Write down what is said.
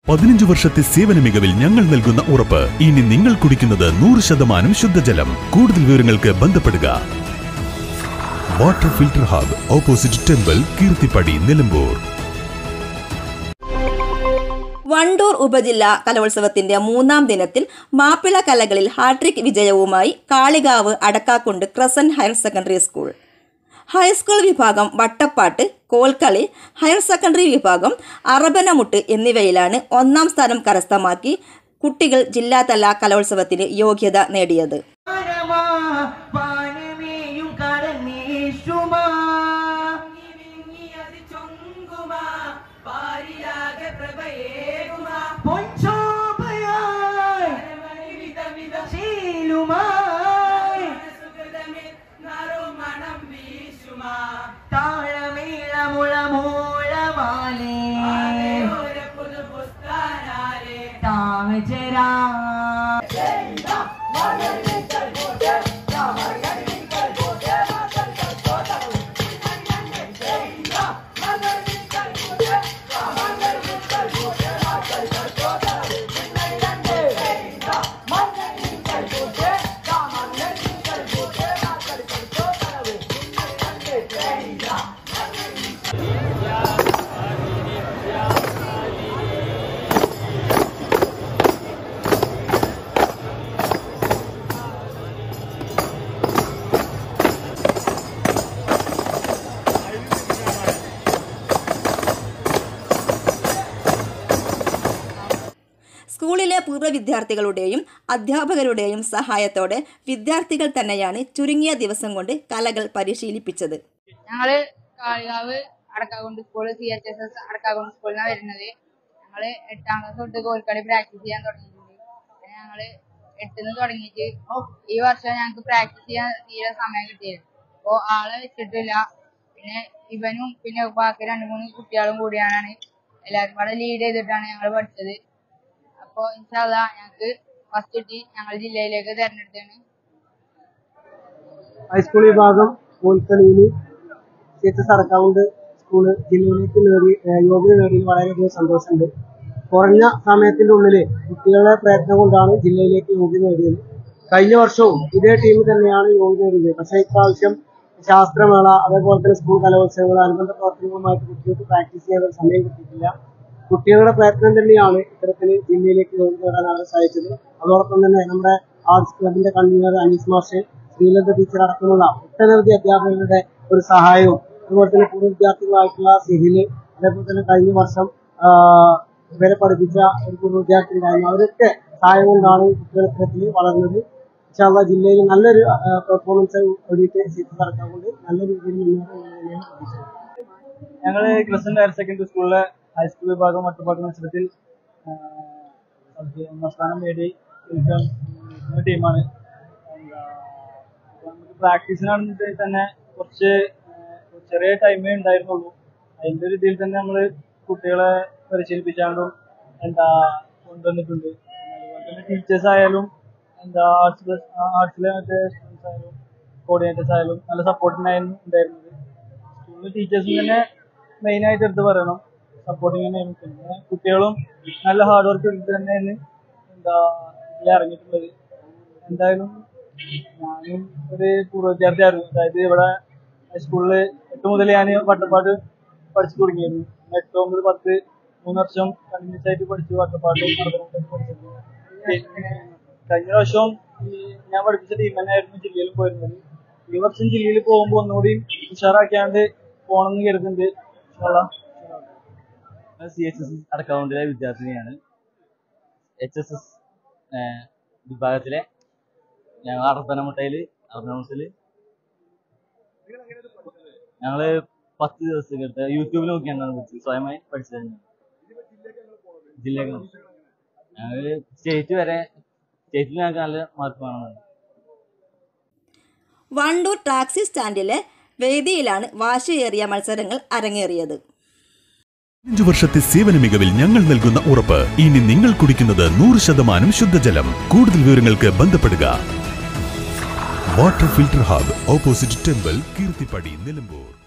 പതിനഞ്ച് വർഷത്തെ സേവന മികവിൽ ഞങ്ങൾ നൽകുന്ന ഉറപ്പ് ഇനി നിങ്ങൾ കുടിക്കുന്നത് നൂറ് ശതമാനം ശുദ്ധജലം കൂടുതൽ വിവരങ്ങൾക്ക് ബന്ധപ്പെടുക water filter hub opposite temple Keerthipadi Nilambur Wandoor ഉപജില്ലാ കലോത്സവത്തിന്റെ മൂന്നാം ദിനത്തിൽ മാപ്പിള കലകളിൽ ഹാട്രിക് വിജയവുമായി Kalikavu Adakkakundu crescent higher secondary school high school വിഭാഗം വട്ടപ്പാട്ട് കോൽക്കളി ഹയർ സെക്കൻഡറി വിഭാഗം അറബനമുട്ട് എന്നിവയിലാണ് ഒന്നാം സ്ഥാനം കരസ്ഥമാക്കി കുട്ടികൾ ജില്ലാതല കലോത്സവത്തിന് യോഗ്യത നേടിയത് പാരമാ, പാനമേയും കടന്നീശുമാ. പൊൻശോഭയായി ശീലുമായി താളമേളമുളമൂളമാലേ താമചരാ സ്കൂളിലെ പൂർവ്വ വിദ്യാർത്ഥികളുടെയും അധ്യാപകരുടെയും സഹായത്തോടെ വിദ്യാർത്ഥികൾ തന്നെയാണ് ചുരുങ്ങിയ ദിവസം കൊണ്ട് കലകൾ പരിശീലിപ്പിച്ചത് ഞങ്ങള് Kalikavu Adakkakundu school C H S S Adakkakundu സ്കൂളിൽ നിന്നാണ് വരുന്നത് ഞങ്ങള് എട്ടാം ക്ലാസ് തൊട്ട് കോൽക്കളി പ്രാക്ടീസ് ചെയ്യാൻ തുടങ്ങിയിട്ടുണ്ട് പിന്നെ ഞങ്ങള് എട്ടിന്ന് തുടങ്ങിയിട്ട് ഈ വർഷം ഞങ്ങൾക്ക് പ്രാക്ടീസ് ചെയ്യാൻ തീരെ സമയം കിട്ടിയത് അപ്പോ ആളെ വെച്ചിട്ടില്ല പിന്നെ ഇവനും പിന്നെ ബാക്കി രണ്ട് മൂന്ന് കുട്ടികളും കൂടിയാണ് എല്ലാവരും കൂടെ ലീഡ് ചെയ്തിട്ടാണ് ഞങ്ങൾ പഠിച്ചത് അപ്പോ ഇൻഷാല്ല ഞങ്ങൾക്ക് ഫസ്റ്റ് കിട്ടി ഞങ്ങൾ ജില്ലയിലേക്ക് തെരഞ്ഞെടുത്താണ് ഹൈസ്കൂൾ വിഭാഗം കോൽക്കളിയിൽ സീറ്റ് സർക്കാവുണ്ട് സ്കൂള് ജില്ലയിലേക്ക് നേടി ഏഹ് യോഗ്യത നേടിയതിൽ വളരെയധികം സന്തോഷമുണ്ട് കുറഞ്ഞ സമയത്തിന്റെ ഉള്ളിൽ കുട്ടികളുടെ പ്രയത്നം കൊണ്ടാണ് ജില്ലയിലേക്ക് യോഗ്യത നേടിയത് കഴിഞ്ഞ വർഷവും ഇതേ ടീം തന്നെയാണ് യോഗ്യത നേടിയത് പക്ഷേ ഇപ്രാവശ്യം ശാസ്ത്രമേള അതേപോലെ തന്നെ സ്കൂൾ കലോത്സവങ്ങൾ അനുബന്ധ പ്രവർത്തനങ്ങളുമായിട്ട് കുട്ടികൾക്ക് പ്രാക്ടീസ് ചെയ്യാൻ ഒരു സമയം കിട്ടിയിട്ടില്ല കുട്ടികളുടെ പ്രയത്നം തന്നെയാണ് ഇത്തരത്തിൽ ജില്ലയിലേക്ക് യോഗ്യത നേടാൻ അവരെ സഹായിച്ചത് അതോടൊപ്പം തന്നെ നമ്മുടെ ആർട്സ് ക്ലബിന്റെ കൺവീനർ അനീസ് മാഷ് ശ്രീലത ടീച്ചർ അടക്കമുള്ള ഒട്ടനവധി അധ്യാപകരുടെ ഒരു സഹായവും അതുപോലെ തന്നെ പൂർവ്വ വിദ്യാർത്ഥികളായിട്ടുള്ള സിഹില് അതേപോലെ തന്നെ കഴിഞ്ഞ വർഷം ആ, ഇവരെ പഠിപ്പിച്ച ഒരു പൂർവ്വ വിദ്യാർത്ഥി ഉണ്ടായിരുന്നു അവരൊക്കെ സഹായം കൊണ്ടാണ് ഈ കുട്ടികൾ ഇത്തരത്തിൽ വളർന്നത് ഇൻഷാല്ലാ ജില്ലയിൽ നല്ലൊരു പെർഫോമൻസ് ഓടിയിട്ട് സീറ്റ് നടക്കാൻ കൊണ്ട് നല്ല രീതിയിൽ മുന്നേറുമെന്ന് പ്രതീക്ഷിക്കുന്നു ഞങ്ങള് ക്രിസ്ത്യൻ ഹയർ സെക്കൻഡറി സ്കൂളിലെ ഹൈസ്കൂൾ വിഭാഗം ഒറ്റപ്പാട്ട് മത്സരത്തിൽ ആ, അത് ഒന്നാം സ്ഥാനം നേടി ജയിച്ച ടീമാണ് നമുക്ക് പ്രാക്ടീസിനാണെങ്കിൽ തന്നെ കുറച്ച് ആ, ചെറിയ ടൈമേ ഉണ്ടായിരുന്നുള്ളൂ അതിന്റെ ഒരു ഇതിൽ തന്നെ നമ്മൾ കുട്ടികളെ പരിശീലിപ്പിച്ചാണ്ടും എന്താ കൊണ്ടുവന്നിട്ടുണ്ട് അതുപോലെ തന്നെ ടീച്ചേഴ്സ് ആയാലും എന്താ ആർട്സ് ആർട്സിലെ മറ്റേ സ്റ്റുഡൻസ് ആയാലും കോർഡിനേറ്റേഴ്സ് ആയാലും നല്ല സപ്പോർട്ടിനായിരുന്നു ഉണ്ടായിരുന്നത് സ്കൂളിലെ ടീച്ചേഴ്സും തന്നെ മെയിൻ ആയിട്ട് എടുത്ത് പറയണം സപ്പോർട്ടിങ് തന്നെയാണ് പിന്നെ കുട്ടികളും നല്ല ഹാർഡ് വർക്ക് എടുത്ത് തന്നെയാണ് എന്താ ഇതിൽ ഇറങ്ങിയിട്ടുള്ളത് എന്തായാലും ഞാനും ഒരു പൂർവ്വ വിദ്യാർത്ഥിയായിരുന്നു അതായത് ഇവിടെ സ്കൂളിൽ എട്ട് മുതൽ ഞാൻ വട്ടപ്പാട്ട് പഠിച്ചു തുടങ്ങിയിരുന്നു എട്ട് ഒമ്പത് പത്ത് മൂന്ന് വർഷം കണ്ടിന്യൂസ് ആയിട്ട് പഠിച്ചു വട്ടപ്പാട്ട് നടന്നുകൊണ്ടൊക്കെ പഠിച്ചിരുന്നു പിന്നെ കഴിഞ്ഞ പ്രാവശ്യം ഈ ഞാൻ പഠിപ്പിച്ച ടീം തന്നെയായിരുന്നു ജില്ലയിൽ പോയിരുന്നത് ഈ വർഷം ജില്ലയിൽ പോകുമ്പോൾ ഒന്നുകൂടി ഉഷാറാക്കിയാണ്ട് പോകണമെന്ന് കരുതുന്നുണ്ട് ഇൻഷാല്ലാ. സി എച്ച് എസ് എസ് അടക്കൗണ്ടിലെ വിദ്യാർത്ഥിനിയാണ് എച്ച് എസ് എസ് വിഭാഗത്തിലെ ഞങ്ങൾ അർപ്പനമുട്ടയിൽ അർപ്പനമുട്ടയിൽ ഞങ്ങള് പത്ത് ദിവസം എടുത്ത് യൂട്യൂബിൽ നോക്കിയാണ് പഠിച്ചത് സ്വയമായി പഠിച്ചത് ജില്ലകൾ ഞങ്ങള് സ്റ്റേറ്റ് വരെ സ്റ്റേറ്റിൽ ഞങ്ങൾക്ക് നല്ല മാർക്ക് വേണമെന്നുണ്ട് വണ്ടൂർ ടാക്സി സ്റ്റാൻഡിലെ വേദിയിലാണ് വാശിയേറിയ മത്സരങ്ങൾ അരങ്ങേറിയത് അഞ്ചു വർഷത്തെ സേവന മികവിൽ ഞങ്ങൾ നൽകുന്ന ഉറപ്പ് ഇനി നിങ്ങൾ കുടിക്കുന്നത് നൂറ് ശതമാനം ശുദ്ധജലം കൂടുതൽ വിവരങ്ങൾക്ക് ബന്ധപ്പെടുക water filter hub opposite temple Keerthipadi Nilambur